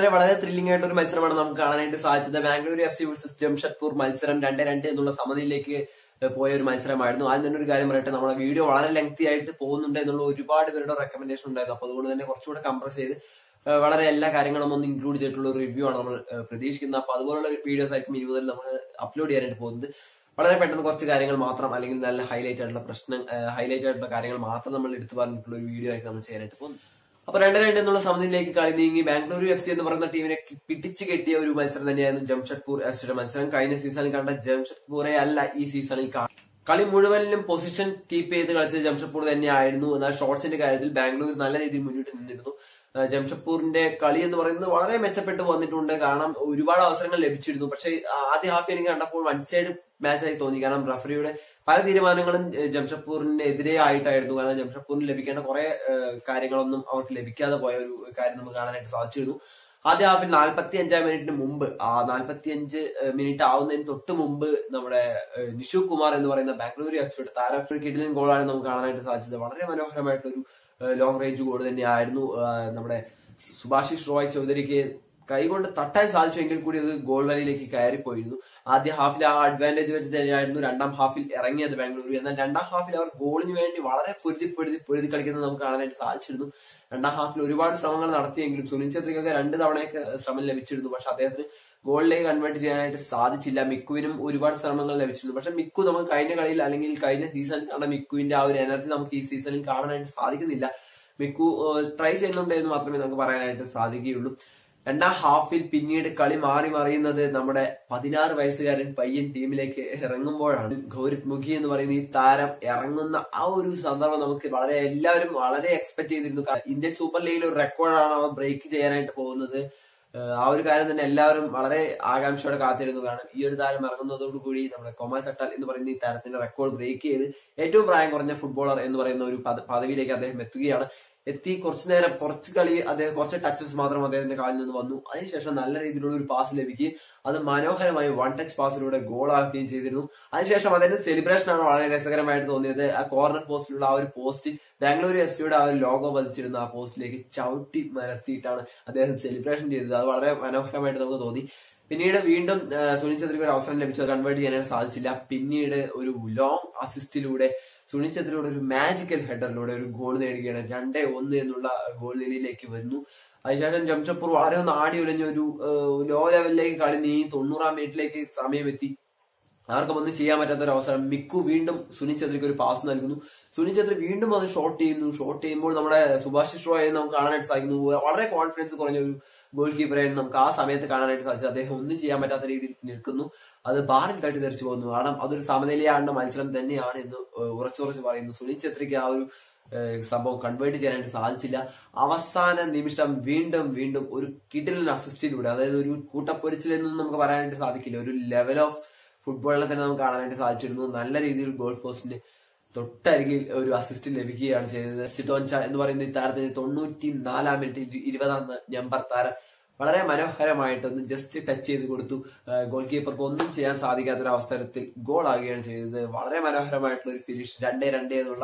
ഇന്നലെ വളരെ ത്രില്ലിംഗ് ആയിട്ട് ഒരു മത്സരമാണ് നമുക്ക് കാണാനായിട്ട് സാധിച്ചത് Bangalore F C versus Jamshedpur മത്സരം രണ്ട് രണ്ട് എന്നുള്ള സമനിലയിലേക്ക് പോയ ഒരു മത്സരമായിരുന്നു ആദ്യം തന്നെ ഒരു കാര്യം പറയട്ടെ നമ്മുടെ വീഡിയോ വളരെ ലെങ്തി ആയിട്ട് പോകുന്നുണ്ട് എന്നുള്ള ഒരുപാട് പേരുടെ റെക്കമെൻഡേഷൻ ഉണ്ടായിരുന്നു അപ്പൊ അതുകൊണ്ട് തന്നെ കുറച്ചുകൂടെ കംപ്രസ് ചെയ്ത് ഏഹ് വളരെ എല്ലാ കാര്യങ്ങളും ഒന്ന് ഇൻക്ലൂഡ് ചെയ്തിട്ടുള്ള ഒരു റിവ്യൂ ആണ് നമ്മൾ ഏഹ് പ്രതീക്ഷിക്കുന്നത് അപ്പൊ അതുപോലുള്ള വീഡിയോസ് ആയിരിക്കും ഇനി മുതൽ നമ്മൾ അപ്ലോഡ് ചെയ്യാനായിട്ട് പോകുന്നത് വളരെ പെട്ടെന്ന് കുറച്ച് കാര്യങ്ങൾ മാത്രം അല്ലെങ്കിൽ നല്ല ഹൈലൈറ്റ് ആയിട്ടുള്ള പ്രശ്നം ഹൈലൈറ്റ് ആയിട്ടുള്ള കാര്യങ്ങൾ മാത്രം നമ്മൾ എടുത്തു പറഞ്ഞിട്ടുള്ള ഒരു വീഡിയോ ആയിരിക്കും നമ്മൾ ചെയ്യാനായിട്ട് പോകുന്നത് അപ്പൊ രണ്ട് രണ്ട് എന്നുള്ള സമനിലയിലേക്ക് കളി നീങ്ങി ബാംഗ്ലൂരു എഫ് സി എന്ന് പറയുന്ന ടീമിനെ കി- പിടിച്ചു കെട്ടിയ ഒരു മത്സരം തന്നെയായിരുന്നു ജംഷഡ്പൂർ എഫ് സിയുടെ മത്സരം കഴിഞ്ഞ സീസണിൽ കണ്ട ജംഷഡ്പൂരെ അല്ല ഈ സീസണിൽ കാ- കളി മുഴുവനിലും പൊസിഷൻ കീപ്പ് ചെയ്ത് കളിച്ചത് ജംഷഡ്പൂർ തന്നെയായിരുന്നു എന്നാൽ ഷോട്ട്സിന്റെ കാര്യത്തിൽ ബാംഗ്ലൂർ നല്ല രീതിയിൽ മുന്നിട്ട് നിന്നിരുന്നു ആ, ജംഷഡ്പൂരിന്റെ കളി എന്ന് പറയുന്നത് വളരെ മെച്ചപ്പെട്ട് വന്നിട്ടുണ്ട് കാരണം ഒരുപാട് അവസരങ്ങൾ ലഭിച്ചിരുന്നു പക്ഷേ ആദ്യ ഹാഫ് എനിക്ക് കണ്ടപ്പോൾ വൺ സൈഡ് മാച്ചായി തോന്നി കാരണം റഫറിയുടെ പല തീരുമാനങ്ങളും ഏഹ്, ജംഷഡ്പൂരിന് എതിരെ ആയിട്ടായിരുന്നു കാരണം ജംഷഡ്പൂരിന് ലഭിക്കേണ്ട കുറെ ഏഹ്, കാര്യങ്ങളൊന്നും അവർക്ക് ലഭിക്കാതെ പോയ ഒരു കാര്യം നമുക്ക് കാണാനായിട്ട് സാധിച്ചിരുന്നു ആദ്യ ഹാഫിൽ നാൽപ്പത്തി അഞ്ചാം മിനിറ്റിന് മുമ്പ് ആ നാൽപ്പത്തി അഞ്ച് മിനിറ്റ് ആവുന്നതിന് തൊട്ട് മുമ്പ് നമ്മുടെ ഏഹ്, നിഷു കുമാർ എന്ന് പറയുന്ന ബാംഗ്ലൂർ എഫ് സിയുടെ താരം ഒരു കിടിലൻ ഗോളാണ് നമുക്ക് കാണാനായിട്ട് സാധിച്ചത് വളരെ മനോഹരമായിട്ടൊരു ലോങ് റേഞ്ച് ഗോൾ തന്നെയായിരുന്നു ഏഹ്, നമ്മുടെ സുഭാഷിഷ് റോയ് ചൗധരിക്ക് കൈകൊണ്ട് തട്ടാൻ സാധിച്ചുവെങ്കിൽ കൂടി അത് ഗോൾ വലയിലേക്ക് കയറിപ്പോയിരുന്നു ആദ്യ ഹാഫിൽ ആ അഡ്വാൻറ്റേജ് വെച്ച് തന്നെയായിരുന്നു രണ്ടാം ഹാഫിൽ ഇറങ്ങിയത് ബാംഗ്ലൂർ എന്നാൽ രണ്ടാം ഹാഫിൽ അവർ ഗോളിന് വേണ്ടി വളരെ പൊരുതി പൊരുതി പൊരുതി കളിക്കുന്നത് നമുക്ക് കാണാനായിട്ട് സാധിച്ചിരുന്നു രണ്ടാം ഹാഫിൽ ഒരുപാട് ശ്രമങ്ങൾ നടത്തിയെങ്കിലും സുനിൽ ഛത്രിക്കൊക്കെ രണ്ട് തവണയൊക്കെ ശ്രമം ലഭിച്ചിരുന്നു പക്ഷെ അദ്ദേഹത്തിന് ഗോളിലേക്ക് കൺവേർട്ട് ചെയ്യാനായിട്ട് സാധിച്ചില്ല മിക്കുവിനും ഒരുപാട് ശ്രമങ്ങൾ ലഭിച്ചിരുന്നു പക്ഷെ മിക്കു നമുക്ക് കഴിഞ്ഞ കളിയിൽ അല്ലെങ്കിൽ കഴിഞ്ഞ സീസണിൽ കണ്ട മിക്കുവിന്റെ ആ ഒരു എനർജി നമുക്ക് ഈ സീസണിൽ കാണാനായിട്ട് സാധിക്കുന്നില്ല മിക്കു ട്രൈ ചെയ്യുന്നുണ്ട് എന്ന് മാത്രമേ നമുക്ക് പറയാനായിട്ട് സാധിക്കുകയുള്ളൂ രണ്ടാം ഹാഫിൽ പിന്നീട് കളി മാറി മറിയുന്നത് നമ്മുടെ പതിനാറ് വയസ്സുകാരൻ പയ്യൻ ടീമിലേക്ക് ഇറങ്ങുമ്പോഴാണ് ഗൗരവ് മുഖി എന്ന് പറയുന്ന ഈ താരം ഇറങ്ങുന്ന ആ ഒരു സന്ദർഭം നമുക്ക് വളരെ എല്ലാവരും വളരെ എക്സ്പെക്ട് ചെയ്തിരുന്നു കാരണം ഇന്ത്യൻ സൂപ്പർ ലീഗിൽ ഒരു റെക്കോർഡാണ് അവൻ ബ്രേക്ക് ചെയ്യാനായിട്ട് പോകുന്നത് ഏഹ് ആ ഒരു കാര്യം തന്നെ എല്ലാവരും വളരെ ആകാംക്ഷയോടെ കാത്തിരുന്നു കാരണം ഈ ഒരു താരം ഇറങ്ങുന്നതോടുകൂടി നമ്മുടെ കൊമാൽ തട്ടാൽ എന്ന് പറയുന്ന ഈ താരത്തിന്റെ റെക്കോർഡ് ബ്രേക്ക് ചെയ്ത് ഏറ്റവും പ്രായം കുറഞ്ഞ ഫുട്ബോളർ എന്ന് പറയുന്ന ഒരു പദ- പദവിയിലേക്ക് അദ്ദേഹം എത്തുകയാണ് എത്തി കുറച്ചു നേരം കുറച്ച് കളി അദ്ദേഹം കുറച്ച് ടച്ചസ് മാത്രം അദ്ദേഹത്തിന്റെ കാലിൽ നിന്ന് വന്നു അതിനുശേഷം നല്ല രീതിയിലുള്ള ഒരു പാസ് ലഭിക്കുകയും അത് മനോഹരമായി വൺ ടച്ച് പാസിലൂടെ ഗോൾ ആക്കുകയും ചെയ്തിരുന്നു അതിനുശേഷം അദ്ദേഹത്തിന്റെ സെലിബ്രേഷൻ ആണ് വളരെ രസകരമായിട്ട് തോന്നിയത് ആ കോർണർ പോസ്റ്റിലുള്ള ആ ഒരു പോസ്റ്റിൽ ബാംഗ്ലൂർ എഫ് സിയുടെ ആ ഒരു ലോഗോ പതിച്ചിരുന്ന ആ പോസ്റ്റിലേക്ക് ചവിട്ടി മരത്തിയിട്ടാണ് അദ്ദേഹം സെലിബ്രേഷൻ ചെയ്തത് അത് വളരെ മനോഹരമായിട്ട് നമുക്ക് തോന്നി പിന്നീട് വീണ്ടും ആ, സുനിൽ ഛത്രിക്ക് ഒരു അവസരം ലഭിച്ചു അത് കൺവേർട്ട് ചെയ്യാനായിട്ട് സാധിച്ചില്ല പിന്നീട് ഒരു ലോങ് അസിസ്റ്റിലൂടെ സുനിൽ ഛത്രിയുടെ ഒരു മാജിക്കൽ ഹെഡറിലൂടെ ഒരു ഗോൾ നേടുകയാണ് രണ്ടേ ഒന്ന് എന്നുള്ള ഗോൾ നിലയിലേക്ക് വരുന്നു അതിനുശേഷം ജംഷഡ്പൂർ വളരെ ഒന്ന് ആടി ഉലഞ്ഞ ഒരു ലോ ലെവലിലേക്ക് കളി നീങ്ങി തൊണ്ണൂറാം മിനിറ്റിലേക്ക് സമയമെത്തി ആർക്കും ഒന്നും ചെയ്യാൻ പറ്റാത്ത ഒരു അവസരം മിക്കു വീണ്ടും സുനിൽ ഛത്രിക്ക് ഒരു പാസ് നൽകുന്നു സുനിൽ ഛത്രി വീണ്ടും അത് ഷോട്ട് ചെയ്യുന്നു ഷോട്ട് ചെയ്യുമ്പോൾ നമ്മുടെ സുഭാഷിഷ് റോയെ നമുക്ക് കാണാനായിട്ട് സാധിക്കുന്നു വളരെ കോൺഫിഡൻസ് കുറഞ്ഞ ഒരു ഗോൾ കീപ്പറായിരുന്നു നമുക്ക് ആ സമയത്ത് കാണാനായിട്ട് സാധിച്ചത് അദ്ദേഹം ഒന്നും ചെയ്യാൻ പറ്റാത്ത രീതിയിൽ നിൽക്കുന്നു അത് ബാറിൽ തട്ടി തെറിച്ചു പോകുന്നു കാരണം അതൊരു സമനിലയാണ്ട മത്സരം തന്നെയാണ് എന്ന് ഉറച്ചുറച്ച് പറയുന്നു സുനിൽ ഛത്രിക്ക് ആ ഒരു ഏഹ് സംഭവം കൺവേർട്ട് ചെയ്യാനായിട്ട് സാധിച്ചില്ല അവസാന നിമിഷം വീണ്ടും വീണ്ടും ഒരു കിടിലൻ അസിസ്റ്റിലൂടെ അതായത് ഒരു കൂട്ടപ്പൊരിച്ചിലെന്നൊന്നും നമുക്ക് പറയാനായിട്ട് സാധിക്കില്ല ഒരു ലെവൽ ഓഫ് ഫുട്ബോളിനെ തന്നെ നമുക്ക് കാണാനായിട്ട് സാധിച്ചിരുന്നു നല്ല രീതിയിൽ ഗോൾ പോസ്റ്റിന് തൊട്ടരികിൽ ഒരു അസിസ്റ്റ് ലഭിക്കുകയാണ് ചെയ്തത് സിറ്റോൻച എന്ന് പറയുന്ന ഈ താരത്തിന് തൊണ്ണൂറ്റി നാലാം മിനിറ്റ് ഇരുപതാം നമ്പർ താരം വളരെ മനോഹരമായിട്ടൊന്ന് ജസ്റ്റ് ടച്ച് ചെയ്ത് കൊടുത്തു ഗോൾ കീപ്പർക്ക് ഒന്നും ചെയ്യാൻ സാധിക്കാത്ത ഒരു അവസരത്തിൽ ഗോൾ ആകുകയാണ് ചെയ്തത് വളരെ മനോഹരമായിട്ടുള്ള ഒരു ഫിനിഷ് രണ്ടേ രണ്ടേ എന്നുള്ള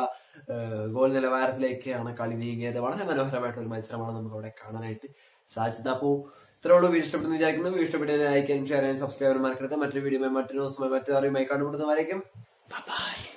ഗോൾ നിലവാരത്തിലേക്കാണ് കളി നീങ്ങിയത് വളരെ മനോഹരമായിട്ടുള്ള ഒരു മത്സരമാണ് നമുക്ക് അവിടെ കാണാനായിട്ട് സാധിച്ചത് അപ്പോൾ ഇത്രയോളം വീഡിയോ ഇഷ്ടപ്പെടുന്നു വിചാരിക്കുന്നു വീഡിയോ ഇഷ്ടപ്പെട്ട ലൈക്ക് ഷെയർ ചെയ്യാൻ സബ്സ്ക്രൈബ് ചെയ്യാൻ മറക്കരുത് മറ്റൊരു വീഡിയോ മറ്റൊരു ദിവസമായി മറ്റൊരു അറിയുമായി കണ്ടുപിടുന്നവരേക്കും ബൈ